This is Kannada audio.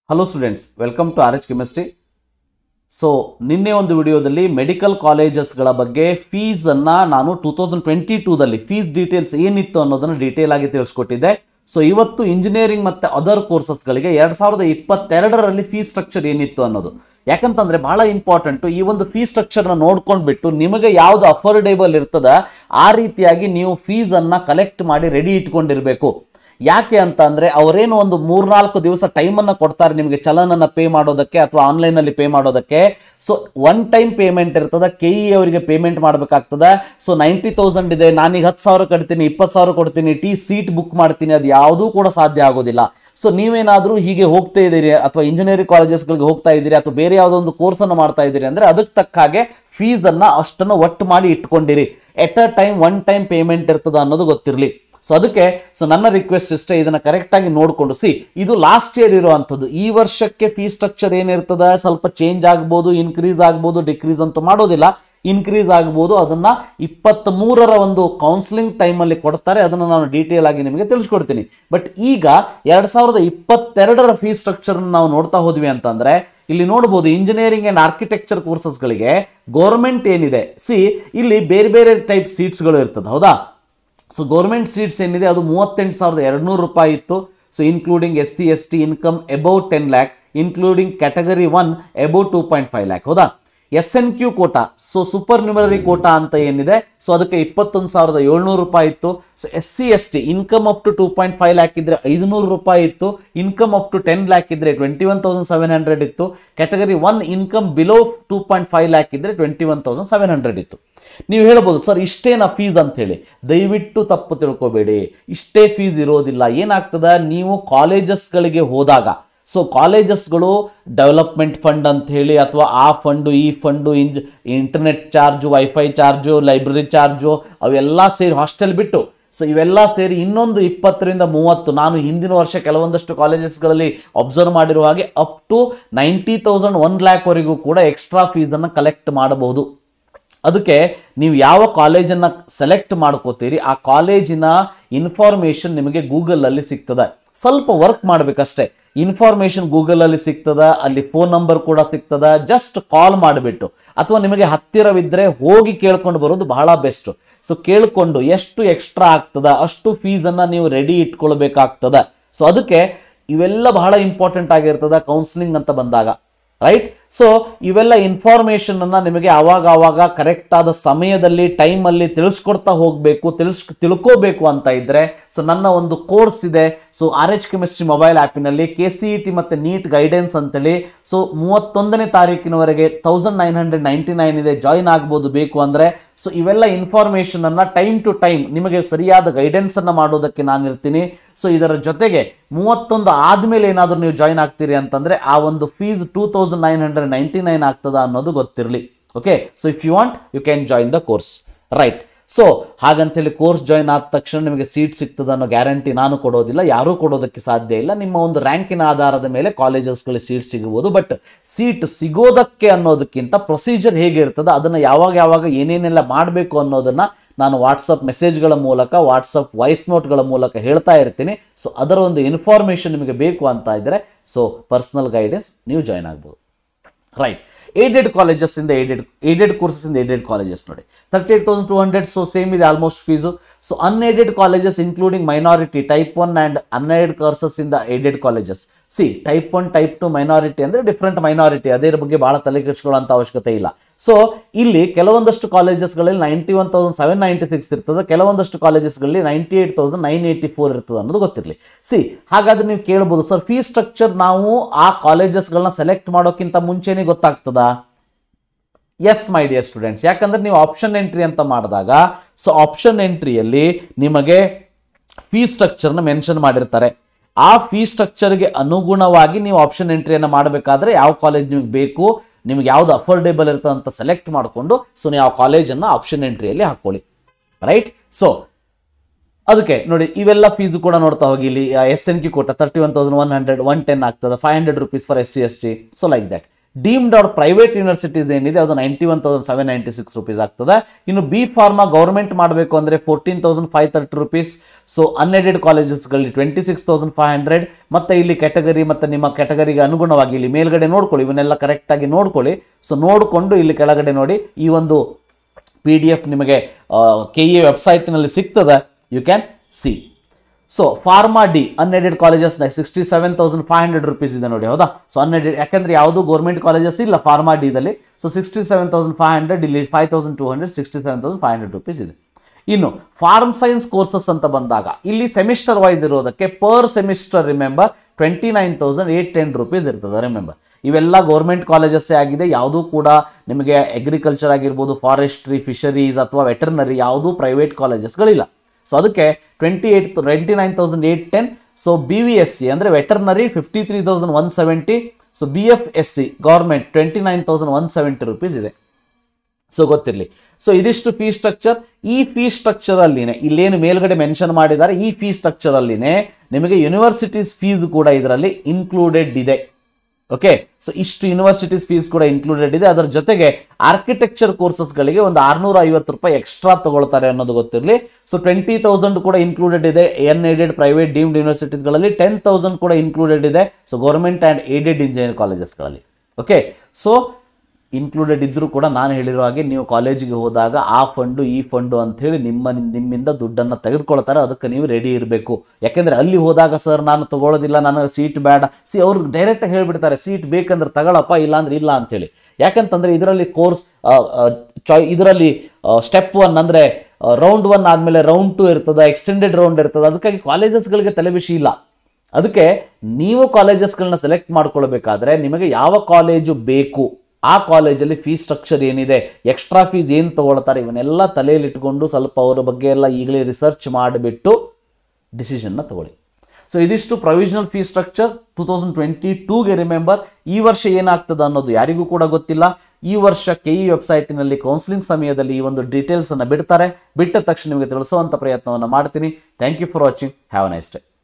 hello students welcome to R H chemistry so ನಿನ್ನೆ ಒಂದು ವಿಡಿಯೋದಲ್ಲಿ ಮೆಡಿಕಲ್ ಕಾಲೇಜಸ್ಗಳ ಬಗ್ಗೆ ಫೀಸನ್ನು ನಾನು ಟೂ ತೌಸಂಡ್ ಟ್ವೆಂಟಿ ಟೂದಲ್ಲಿ ಫೀಸ್ ಡೀಟೇಲ್ಸ್ ಏನಿತ್ತು ಅನ್ನೋದನ್ನು ಡೀಟೇಲ್ ಆಗಿ ತಿಳಿಸ್ಕೊಟ್ಟಿದ್ದೆ ಸೊ ಇವತ್ತು ಇಂಜಿನಿಯರಿಂಗ್ ಮತ್ತು ಅದರ್ ಕೋರ್ಸಸ್ಗಳಿಗೆ ಎರಡು ಸಾವಿರದ ಇಪ್ಪತ್ತೆರಡರಲ್ಲಿ ಫೀಸ್ ಸ್ಟ್ರಕ್ಚರ್ ಏನಿತ್ತು ಅನ್ನೋದು ಯಾಕಂತಂದ್ರೆ ಬಹಳ ಇಂಪಾರ್ಟೆಂಟು ಈ ಒಂದು ಫೀಸ್ ಸ್ಟ್ರಕ್ಚರ್ನ ನೋಡ್ಕೊಂಡ್ಬಿಟ್ಟು ನಿಮಗೆ ಯಾವುದು ಅಫೋರ್ಡೇಬಲ್ ಇರ್ತದ ಆ ರೀತಿಯಾಗಿ ನೀವು ಫೀಸನ್ನು ಕಲೆಕ್ಟ್ ಮಾಡಿ ರೆಡಿ ಇಟ್ಕೊಂಡಿರಬೇಕು ಯಾಕೆ ಅಂತ ಅಂದ್ರೆ ಅವರೇನು ಒಂದು ಮೂರ್ನಾಲ್ಕು ದಿವಸ ಟೈಮನ್ನು ಕೊಡ್ತಾರೆ ನಿಮಗೆ ಚಲನನ್ನ ಪೇ ಮಾಡೋದಕ್ಕೆ ಅಥವಾ ಆನ್ಲೈನಲ್ಲಿ ಪೇ ಮಾಡೋದಕ್ಕೆ ಸೊ ಒನ್ ಟೈಮ್ ಪೇಮೆಂಟ್ ಇರ್ತದೆ ಕೆ ಇ ಅವರಿಗೆ ಪೇಮೆಂಟ್ ಮಾಡಬೇಕಾಗ್ತದೆ ಸೊ ನೈಂಟಿ ತೌಸಂಡ್ ಇದೆ ನಾನೀಗ ಹತ್ತು ಸಾವಿರ ಕಟ್ತೀನಿ ಇಪ್ಪತ್ತು ಸಾವಿರ ಕೊಡ್ತೀನಿ ಟಿ ಸೀಟ್ ಬುಕ್ ಮಾಡ್ತೀನಿ ಅದು ಯಾವುದೂ ಕೂಡ ಸಾಧ್ಯ ಆಗೋದಿಲ್ಲ ಸೊ ನೀವೇನಾದರೂ ಹೀಗೆ ಹೋಗ್ತಾ ಇದ್ದೀರಿ ಅಥವಾ ಇಂಜಿನಿಯರಿಂಗ್ ಕಾಲೇಜಸ್ಗಳಿಗೆ ಹೋಗ್ತಾ ಇದ್ದೀರಿ ಅಥವಾ ಬೇರೆ ಯಾವುದೋ ಒಂದು ಕೋರ್ಸನ್ನು ಮಾಡ್ತಾ ಇದ್ದೀರಿ ಅಂದರೆ ಅದಕ್ಕೆ ತಕ್ಕ ಹಾಗೆ ಫೀಸನ್ನು ಅಷ್ಟನ್ನು ಒಟ್ಟು ಮಾಡಿ ಇಟ್ಕೊಂಡಿರಿ at a time one time payment ಇರ್ತದ ಅನ್ನೋದು ಗೊತ್ತಿರಲಿ ಸೊ ಅದಕ್ಕೆ ಸೊ ನನ್ನ ರಿಕ್ವೆಸ್ಟ್ ಇಷ್ಟೇ ಇದನ್ನ ಕರೆಕ್ಟಾಗಿ ನೋಡಿಕೊಂಡು ಸಿ ಇದು ಲಾಸ್ಟ್ ಇಯರ್ ಇರುವಂಥದ್ದು ಈ ವರ್ಷಕ್ಕೆ ಫೀ ಸ್ಟ್ರಕ್ಚರ್ ಏನಿರ್ತದ ಸ್ವಲ್ಪ ಚೇಂಜ್ ಆಗ್ಬೋದು ಇನ್ಕ್ರೀಸ್ ಆಗ್ಬೋದು ಡಿಕ್ರೀಸ್ ಅಂತೂ ಮಾಡೋದಿಲ್ಲ ಇನ್ಕ್ರೀಸ್ ಆಗ್ಬೋದು ಅದನ್ನ ಇಪ್ಪತ್ತ್ ಮೂರರ ಒಂದು ಕೌನ್ಸಿಲಿಂಗ್ ಟೈಮಲ್ಲಿ ಕೊಡ್ತಾರೆ ಅದನ್ನು ನಾನು ಡೀಟೇಲ್ ಆಗಿ ನಿಮಗೆ ತಿಳಿಸ್ಕೊಡ್ತೀನಿ ಬಟ್ ಈಗ ಎರಡ್ ಸಾವಿರದ ಇಪ್ಪತ್ತೆರಡರ ಫೀ ಸ್ಟ್ರಕ್ಚರ್ ನಾವು ನೋಡ್ತಾ ಹೋದ್ವಿ ಅಂತಂದ್ರೆ ಇಲ್ಲಿ ನೋಡ್ಬೋದು ಇಂಜಿನಿಯರಿಂಗ್ ಅಂಡ್ ಆರ್ಕಿಟೆಕ್ಚರ್ ಕೋರ್ಸಸ್ಗಳಿಗೆ ಗೌರ್ಮೆಂಟ್ ಏನಿದೆ ಸಿ ಇಲ್ಲಿ ಬೇರೆ ಬೇರೆ ಟೈಪ್ ಸೀಟ್ಸ್ಗಳು ಇರ್ತದೆ ಹೌದಾ ಸೊ ಗೌರ್ಮೆಂಟ್ ಸೀಟ್ಸ್ ಏನಿದೆ ಅದು ಮೂವತ್ತೆಂಟು ಸಾವಿರದ ಎರಡುನೂರು ರೂಪಾಯಿ ಇತ್ತು so including S C S T income above ten lakh including category one above two point five lakh ಹೌದಾ S N Q quota so supernumerary quota ಅಂತ ಏನಿದೆ ಸೊ ಅದಕ್ಕೆ ಇಪ್ಪತ್ತೊಂದು ಸಾವಿರದ ಏಳ್ನೂರು ರೂಪಾಯಿ ಇತ್ತು so S C S T income up to two point five lakh ಇದ್ರೆ ಐದುನೂರು ರೂಪಾಯಿ ಇತ್ತು income up to ten lakh ಇದ್ರೆ twenty one thousand seven hundred ಇತ್ತು category one income below two point five lakh ಇದ್ರೆ twenty one thousand seven hundred ಇತ್ತು ನೀವು ಹೇಳ್ಬೋದು ಸರ್ ಇಷ್ಟೇನಾ ಫೀಸ್ ಅಂತ ಹೇಳಿ ದಯವಿಟ್ಟು ತಪ್ಪು ತಿಳ್ಕೊಬೇಡಿ ಇಷ್ಟೇ ಫೀಸ್ ಇರೋದಿಲ್ಲ ಏನಾಗ್ತದ ನೀವು ಕಾಲೇಜಸ್ಗಳಿಗೆ ಹೋದಾಗ ಸೊ ಕಾಲೇಜಸ್ಗಳು ಡೆವಲಪ್ಮೆಂಟ್ ಫಂಡ್ ಅಂತ ಹೇಳಿ ಅಥವಾ ಆ ಫಂಡು ಈ ಫಂಡು ಇಂಜ್ internet charge wifi charge library charge ಅವೆಲ್ಲ ಸೇರಿ ಹಾಸ್ಟೆಲ್ ಬಿಟ್ಟು ಸೊ ಇವೆಲ್ಲ ಸೇರಿ ಇನ್ನೊಂದು ಇಪ್ಪತ್ತರಿಂದ ಮೂವತ್ತು ನಾನು ಹಿಂದಿನ ವರ್ಷ ಕೆಲವೊಂದಷ್ಟು ಕಾಲೇಜಸ್ಗಳಲ್ಲಿ ಅಬ್ಸರ್ವ್ ಮಾಡಿರುವ ಹಾಗೆ up to ninety thousand one ಲ್ಯಾಕ್ವರೆಗೂ ಕೂಡ ಎಕ್ಸ್ಟ್ರಾ ಫೀಸನ್ನು ಕಲೆಕ್ಟ್ ಮಾಡಬಹುದು ಅದಕ್ಕೆ ನೀವು ಯಾವ ಕಾಲೇಜನ್ನು ಸೆಲೆಕ್ಟ್ ಮಾಡ್ಕೋತೀರಿ ಆ ಕಾಲೇಜಿನ ಇನ್ಫಾರ್ಮೇಷನ್ ನಿಮಗೆ ಗೂಗಲಲ್ಲಿ ಸಿಗ್ತದೆ ಸ್ವಲ್ಪ ವರ್ಕ್ ಮಾಡಬೇಕಷ್ಟೇ ಇನ್ಫಾರ್ಮೇಷನ್ ಗೂಗಲಲ್ಲಿ ಸಿಗ್ತದ ಅಲ್ಲಿ ಫೋನ್ ನಂಬರ್ ಕೂಡ ಸಿಗ್ತದ ಜಸ್ಟ್ ಕಾಲ್ ಮಾಡಿಬಿಟ್ಟು ಅಥವಾ ನಿಮಗೆ ಹತ್ತಿರವಿದ್ದರೆ ಹೋಗಿ ಕೇಳ್ಕೊಂಡು ಬರೋದು ಬಹಳ ಬೆಸ್ಟ್ ಸೊ ಕೇಳಿಕೊಂಡು ಎಷ್ಟು ಎಕ್ಸ್ಟ್ರಾ ಆಗ್ತದ ಅಷ್ಟು ಫೀಸನ್ನು ನೀವು ರೆಡಿ ಇಟ್ಕೊಳ್ಬೇಕಾಗ್ತದ ಸೊ ಅದಕ್ಕೆ ಇವೆಲ್ಲ ಬಹಳ ಇಂಪಾರ್ಟೆಂಟ್ ಆಗಿರ್ತದ ಕೌನ್ಸಿಲಿಂಗ್ ಅಂತ ಬಂದಾಗ ರೈಟ್ ಸೊ ಇವೆಲ್ಲ ಇನ್ಫಾರ್ಮೇಶನ್ ಅನ್ನ ನಿಮಗೆ ಆವಾಗ ಆವಾಗ ಕರೆಕ್ಟ್ ಆದ ಸಮಯದಲ್ಲಿ ಟೈಮಲ್ಲಿ ತಿಳಿಸ್ಕೊಡ್ತಾ ಹೋಗಬೇಕು ತಿಳಿಸ್ ತಿಳ್ಕೋಬೇಕು ಅಂತ ಇದ್ರೆ ಸೊ ನನ್ನ ಒಂದು ಕೋರ್ಸ್ ಇದೆ so R H chemistry mobile ಆ್ಯಪಿನಲ್ಲಿ ಕೆ ಸಿ ಇ ಟಿ ಮತ್ತು ನೀಟ್ ಗೈಡೆನ್ಸ್ ಅಂತೇಳಿ ಸೊ ಮೂವತ್ತೊಂದನೇ ತಾರೀಕಿನವರೆಗೆ thousand nine hundred ninety nine ಇದೆ ಜಾಯಿನ್ ಆಗ್ಬೋದು ಬೇಕು ಅಂದರೆ ಸೊ ಇವೆಲ್ಲ ಇನ್ಫಾರ್ಮೇಷನ್ ಅನ್ನ ಟೈಮ್ ಟು ಟೈಮ್ ನಿಮಗೆ ಸರಿಯಾದ ಗೈಡೆನ್ಸ್ ಅನ್ನ ಮಾಡೋದಕ್ಕೆ ನಾನು ಇರ್ತೀನಿ ಸೊ ಇದರ ಜೊತೆಗೆ ಮೂವತ್ತೊಂದು ಆದ್ಮೇಲೆ ಏನಾದರೂ ನೀವು ಜಾಯಿನ್ ಆಗ್ತೀರಿ ಅಂತಂದ್ರೆ ಆ ಒಂದು fees two thousand nine hundred ninety nine ಆಗ್ತದ ಅನ್ನೋದು ಗೊತ್ತಿರಲಿ okay so if you want you can join the course right so ಹಾಗಂತೇಳಿ ಕೋರ್ಸ್ ಜಾಯಿನ್ ಆದ ತಕ್ಷಣ ನಿಮಗೆ ಸೀಟ್ ಸಿಗ್ತದೆ ಅನ್ನೋ ಗ್ಯಾರಂಟಿ ನಾನು ಕೊಡೋದಿಲ್ಲ ಯಾರೂ ಕೊಡೋದಕ್ಕೆ ಸಾಧ್ಯ ಇಲ್ಲ ನಿಮ್ಮ ಒಂದು ರ್ಯಾಂಕಿನ ಆಧಾರದ ಮೇಲೆ ಕಾಲೇಜಸ್ಗಳಿಗೆ ಸೀಟ್ ಸಿಗಬಹುದು ಬಟ್ ಸೀಟ್ ಸಿಗೋದಕ್ಕೆ ಅನ್ನೋದಕ್ಕಿಂತ ಪ್ರೊಸೀಜರ್ ಹೇಗೆ ಇರ್ತದೆ ಅದನ್ನು ಯಾವಾಗ ಯಾವಾಗ ಏನೇನೆಲ್ಲ ಮಾಡಬೇಕು ಅನ್ನೋದನ್ನು ನಾನು ವಾಟ್ಸಪ್ ಮೆಸೇಜ್ಗಳ ಮೂಲಕ ವಾಟ್ಸಪ್ ವಾಯ್ಸ್ ನೋಟ್ಗಳ ಮೂಲಕ ಹೇಳ್ತಾ ಇರ್ತೀನಿ ಸೊ ಅದರ ಒಂದು ಇನ್ಫಾರ್ಮೇಷನ್ ನಿಮಗೆ ಬೇಕು ಅಂತ ಇದ್ದರೆ ಸೊ ಪರ್ಸನಲ್ ಗೈಡೆನ್ಸ್ ನೀವು ಜಾಯ್ನ್ ಆಗ್ಬೋದು ರೈಟ್ ಏಡೆಡ್ ಕಾಲೇಜಸ್ ಇಂದ ಏಡೆಡ್ ಏಡೆಡ್ ಕೋರ್ಸಸ್ ಇಂದ ಏಡೆಡ್ ಕಾಲೇಜಸ್ ನೋಡಿ thirty eight thousand two hundred so same ಇದೆ almost fees so unaided colleges including minority type one and unaided courses ಇಂದ aided colleges see type one type two minority ಅಂದರೆ ಡಿಫ್ರೆಂಟ್ ಮೈನಾರಿಟಿ ಅದೇ ಬಗ್ಗೆ ಭಾಳ ತಲೆ ಕೆಡಿಸ್ಕೊಳ್ಳೋಂಥ ಅವಶ್ಯಕತೆ ಇಲ್ಲ ಸೊ ಇಲ್ಲಿ ಕೆಲವೊಂದಷ್ಟು ಕಾಲೇಜಸ್ಗಳಲ್ಲಿ ninety one thousand seven ninety six ಇರ್ತದೆ ಕೆಲವೊಂದಷ್ಟು ಕಾಲೇಜಸ್ಗಳಲ್ಲಿ ninety eight thousand nine eighty four ಇರ್ತದೆ ಅನ್ನೋದು ಗೊತ್ತಿರಲಿ ಸಿ ಹಾಗಾದ್ರೆ ನೀವು ಕೇಳ್ಬೋದು ಸರ್ ಫೀ ಸ್ಟ್ರಕ್ಚರ್ ನಾವು ಆ ಕಾಲೇಜಸ್ಗಳನ್ನ ಸೆಲೆಕ್ಟ್ ಮಾಡೋಕ್ಕಿಂತ ಮುಂಚೆನೇ ಗೊತ್ತಾಗ್ತದಾ ಎಸ್ ಮೈ ಡಿಯರ್ ಸ್ಟೂಡೆಂಟ್ಸ್ ಯಾಕಂದ್ರೆ ನೀವು ಆಪ್ಷನ್ ಎಂಟ್ರಿ ಅಂತ ಮಾಡಿದಾಗ ಸೊ ಆಪ್ಷನ್ ಎಂಟ್ರಿಯಲ್ಲಿ ನಿಮಗೆ ಫೀ ಸ್ಟ್ರಕ್ಚರ್ನ ಮೆನ್ಷನ್ ಮಾಡಿರ್ತಾರೆ ಆ ಫೀ ಸ್ಟ್ರಕ್ಚರ್ಗೆ ಅನುಗುಣವಾಗಿ ನೀವು ಆಪ್ಷನ್ ಎಂಟ್ರಿಯನ್ನು ಮಾಡಬೇಕಾದ್ರೆ ಯಾವ ಕಾಲೇಜ್ ನಿಮಗೆ ಬೇಕು ನಿಮ್ಗೆ ಯಾವ್ದು ಅಫೋರ್ಡೇಬಲ್ ಇರ್ತದೆ ಅಂತ ಸೆಲೆಕ್ಟ್ ಮಾಡಿಕೊಂಡು ಸೊ ನೀವು ಆ ಕಾಲೇಜನ್ನು ಆಪ್ಷನ್ ಎಂಟ್ರಿಯಲ್ಲಿ ಹಾಕೊಳ್ಳಿ ರೈಟ್ ಸೊ ಅದಕ್ಕೆ ನೋಡಿ ಇವೆಲ್ಲ ಫೀಸು ಕೂಡ ನೋಡ್ತಾ ಹೋಗಿ ಇಲ್ಲಿ ಎಸ್ ಎನ್ ಕ್ಯೂ ಕೊಟ್ಟ thirty one thousand one hundred one ten ಆಗ್ತದೆ five hundred rupees for S C S T so like that deemed ಅವ್ರ ಪ್ರೈವೇಟ್ ಯೂನಿವರ್ಸಿಟೀಸ್ ಏನಿದೆ ಅದು ninety one thousand seven ninety six rupees ಆಗ್ತದೆ ಇನ್ನು ಬಿ ಫಾರ್ಮಾ ಗೌರ್ಮೆಂಟ್ ಮಾಡಬೇಕು ಅಂದರೆ fourteen thousand five thirty rupees so unaided ಕಾಲೇಜಸ್ಗಳಲ್ಲಿ twenty six thousand five hundred ಮತ್ತು ಇಲ್ಲಿ ಕ್ಯಾಟಗರಿ ಮತ್ತು ನಿಮ್ಮ ಕ್ಯಾಟಗರಿಗೆ ಅನುಗುಣವಾಗಿ ಇಲ್ಲಿ ಮೇಲ್ಗಡೆ ನೋಡ್ಕೊಳ್ಳಿ ಇವನ್ನೆಲ್ಲ ಕರೆಕ್ಟಾಗಿ ನೋಡ್ಕೊಳ್ಳಿ ಸೊ ನೋಡಿಕೊಂಡು ಇಲ್ಲಿ ಕೆಳಗಡೆ ನೋಡಿ ಈ ಒಂದು ಪಿ ಡಿ ಎಫ್ ನಿಮಗೆ ಕೆ ಇ ವೆಬ್ಸೈಟ್ನಲ್ಲಿ ಸಿಗ್ತದೆ you can see so pharma D unaided colleges sixty seven thousand five hundred rupees ಇದೆ ನೋಡಿ ಹೌದಾ ಸೊ ಅನ್ಎಡೆಡ್ ಯಾಕಂದ್ರೆ ಯಾವುದು ಗೌರ್ಮೆಂಟ್ ಕಾಲೇಜಸ್ ಇಲ್ಲ ಫಾರ್ಮಾ ಡಿದಲ್ಲಿ so sixty seven thousand five hundred ಇಲ್ಲಿ five thousand two hundred sixty seven thousand five hundred rupees ಇದೆ ಇನ್ನು ಫಾರ್ಮ್ ಸೈನ್ಸ್ ಕೋರ್ಸಸ್ ಅಂತ ಬಂದಾಗ ಇಲ್ಲಿ ಸೆಮಿಸ್ಟರ್ ವೈಸ್ ಇರೋದಕ್ಕೆ per semester remember twenty nine thousand eight ten rupees ಇರ್ತದೆ ರಿಮೆಂಬರ್ ಇವೆಲ್ಲ ಗೌರ್ಮೆಂಟ್ ಕಾಲೇಜಸ್ಸೇ ಆಗಿದೆ ಯಾವುದೂ ಕೂಡ ನಿಮಗೆ ಅಗ್ರಿಕಲ್ಚರ್ ಆಗಿರ್ಬೋದು ಫಾರೆಸ್ಟ್ರಿ ಫಿಶರೀಸ್ ಅಥವಾ ವೆಟರ್ನರಿ ಯಾವುದೂ ಪ್ರೈವೇಟ್ ಕಾಲೇಜಸ್ಗಳಿಲ್ಲ ಸೊ ಅದಕ್ಕೆ twenty eight twenty nine thousand eight ten so B V S C ಅಂದರೆ veterinary fifty three thousand one seventy so B F S C government twenty nine thousand one seventy rupees ಇದೆ ಸೊ ಗೊತ್ತಿರಲಿ ಸೊ ಇದಿಷ್ಟು ಫೀ ಸ್ಟ್ರಕ್ಚರ್ ಈ ಫೀ ಸ್ಟ್ರಕ್ಚರ್ ಅಲ್ಲಿನೇ ಇಲ್ಲೇನು ಮೇಲ್ಗಡೆ ಮೆನ್ಷನ್ ಮಾಡಿದ್ದಾರೆ ಈ ಫೀ ಸ್ಟ್ರಕ್ಚರ್ ಅಲ್ಲಿನೇ ನಿಮಗೆ ಯೂನಿವರ್ಸಿಟೀಸ್ ಫೀಸ್ ಕೂಡ ಇದರಲ್ಲಿ ಇನ್ಕ್ಲೂಡೆಡ್ ಇದೆ ಓಕೆ ಸೊ ಇಷ್ಟು ಯೂನಿವರ್ಸಿಟೀಸ್ ಫೀಸ್ ಕೂಡ ಇನ್ಕ್ಲೂಡೆಡ್ ಇದೆ ಅದರ ಜೊತೆಗೆ ಆರ್ಕಿಟೆಕ್ಚರ್ ಕೋರ್ಸಸ್ಗಳಿಗೆ ಒಂದು ಆರ್ನೂರ ಐವತ್ತು ರೂಪಾಯಿ ಎಕ್ಸ್ಟ್ರಾ ತಗೊಳ್ತಾರೆ ಅನ್ನೋದು ಗೊತ್ತಿರಲಿ ಸೊ ಟ್ವೆಂಟಿ ತೌಸಂಡ್ ಕೂಡ ಇನ್ಕ್ಲೂಡೆಡ್ ಇದೆ ಎನ್ ಏಡೆಡ್ ಪ್ರೈವೇಟ್ ಡೀಮ್ಡ್ ಯೂನಿವರ್ಸಿಟೀಸ್ಗಳಲ್ಲಿ ಟೆನ್ ತೌಸಂಡ್ ಕೂಡ ಇನ್ಕ್ಲೂಡೆಡ್ ಇದೆ so government and aided engineer ಕಾಲೇಜಸ್ಗಳಲ್ಲಿ ಓಕೆ ಸೊ ಇನ್ಕ್ಲೂಡೆಡ್ ಇದ್ದರೂ ಕೂಡ ನಾನು ಹೇಳಿರೋ ಹಾಗೆ ನೀವು ಕಾಲೇಜಿಗೆ ಹೋದಾಗ ಆ ಫಂಡು ಈ ಫಂಡು ಅಂಥೇಳಿ ನಿಮ್ಮ ನಿಮ್ಮಿಂದ ದುಡ್ಡನ್ನು ತೆಗೆದುಕೊಳ್ತಾರೆ ಅದಕ್ಕೆ ನೀವು ರೆಡಿ ಇರಬೇಕು ಯಾಕೆಂದರೆ ಅಲ್ಲಿ ಹೋದಾಗ ಸರ್ ನಾನು ತಗೊಳ್ಳೋದಿಲ್ಲ ನನಗೆ ಸೀಟ್ ಬೇಡ ಸಿ ಅವ್ರು ಡೈರೆಕ್ಟಾಗಿ ಹೇಳಿಬಿಡ್ತಾರೆ ಸೀಟ್ ಬೇಕಂದ್ರೆ ತಗೊಳಪ್ಪ ಇಲ್ಲಾಂದ್ರೆ ಇಲ್ಲ ಅಂತೇಳಿ ಯಾಕಂತಂದರೆ ಇದರಲ್ಲಿ ಕೋರ್ಸ್ ಚಾಯ್ ಇದರಲ್ಲಿ ಸ್ಟೆಪ್ ಒನ್ ಅಂದರೆ ರೌಂಡ್ ಒನ್ ಆದಮೇಲೆ ರೌಂಡ್ ಟು ಇರ್ತದೆ ಎಕ್ಸ್ಟೆಂಡೆಡ್ ರೌಂಡ್ ಇರ್ತದೆ ಅದಕ್ಕಾಗಿ ಕಾಲೇಜಸ್ಗಳಿಗೆ ತಲೆಬಿಸಿ ಇಲ್ಲ ಅದಕ್ಕೆ ನೀವು ಕಾಲೇಜಸ್ಗಳನ್ನ ಸೆಲೆಕ್ಟ್ ಮಾಡ್ಕೊಳ್ಬೇಕಾದ್ರೆ ನಿಮಗೆ ಯಾವ ಕಾಲೇಜು ಬೇಕು ಆ ಕಾಲೇಜಲ್ಲಿ ಫೀಸ್ ಸ್ಟ್ರಕ್ಚರ್ ಏನಿದೆ ಎಕ್ಸ್ಟ್ರಾ ಫೀಸ್ ಏನು ತಗೊಳ್ತಾರೆ ಇವನ್ನೆಲ್ಲ ತಲೆಯಲ್ಲಿಟ್ಕೊಂಡು ಸ್ವಲ್ಪ ಅವರ ಬಗ್ಗೆ ಎಲ್ಲ ಈಗಲೇ ರಿಸರ್ಚ್ ಮಾಡಿಬಿಟ್ಟು ಡಿಸಿಷನ್ನ ತಗೊಳ್ಳಿ ಸೊ ಇದಿಷ್ಟು provisional fees structure two thousand twenty ಟೂಗೆ ರಿಮೆಂಬರ್ ಈ ವರ್ಷ ಏನಾಗ್ತದೆ ಅನ್ನೋದು ಯಾರಿಗೂ ಕೂಡ ಗೊತ್ತಿಲ್ಲ ಈ ವರ್ಷ ಕೆ ಇ ವೆಬ್ಸೈಟಿನಲ್ಲಿ ಕೌನ್ಸಿಲಿಂಗ್ ಸಮಯದಲ್ಲಿ ಈ ಒಂದು ಡೀಟೇಲ್ಸನ್ನು ಬಿಡ್ತಾರೆ ಬಿಟ್ಟ ತಕ್ಷಣ ನಿಮಗೆ ತಿಳಿಸುವಂಥ ಪ್ರಯತ್ನವನ್ನು ಮಾಡ್ತೀನಿ thank you for watching have a nice day